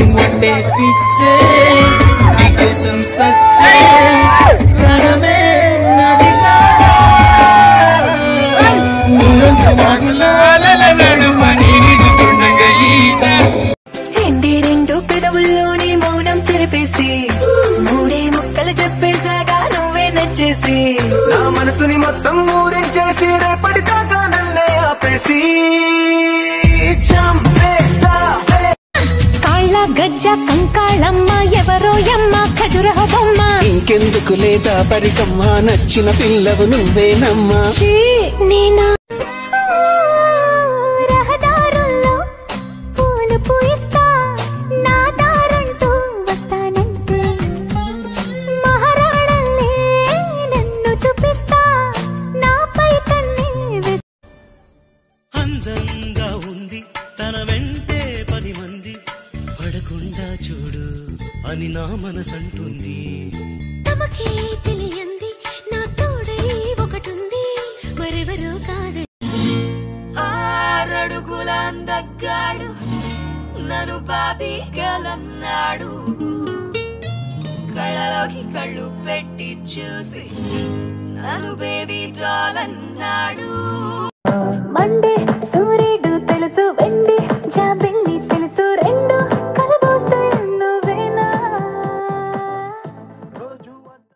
నువ్వంటే పిచ్చే నీకోసం సచ్చే ప్రాణమే నాది కాదా ఊరంతా మాటలాల నడుమ నీడుతుండగా ఈత రెండే రెండు పెదవుల్లోని మౌనం చెరిపేసి మూడే ముక్కలు చెప్పేశాగా నువ్వే నచ్చేసి నా మనసుని మొత్తం ఊరించేసి రేపటి దాకా నన్నే ఆపేసి చంపేసావే. కాళ్ళ గజ్జ కంకాళమ్మ ఎవరో యమ్మ ఖజురహ బొమ్మ ఇంకెందుకు లేదా పరికమ్మ నచ్చిన పిల్లవు నువ్వేనమ్మా ఛీ, నేనా రహదారుల్లో పూలు పూయిస్తా నా దారంటూ వస్తానంటూ మహారాణల్లే నన్ను చూపిస్తా నాపై కన్నే వేస్తా అందంగా ఉంది తన వెంటే పది మంది పడకుండా చూడు అని నా మనసంటుంది తమకే తెలియంది నా తోడై ఒకటుంది మరెవరూ కాదు ఆరడుగుల అందగాడు నన్ను బాబీగలన్నాడు కళ్ళలోకి కళ్ళు పెట్టి చూసి నన్ను బేబీ డాల్ అన్నాడు మండే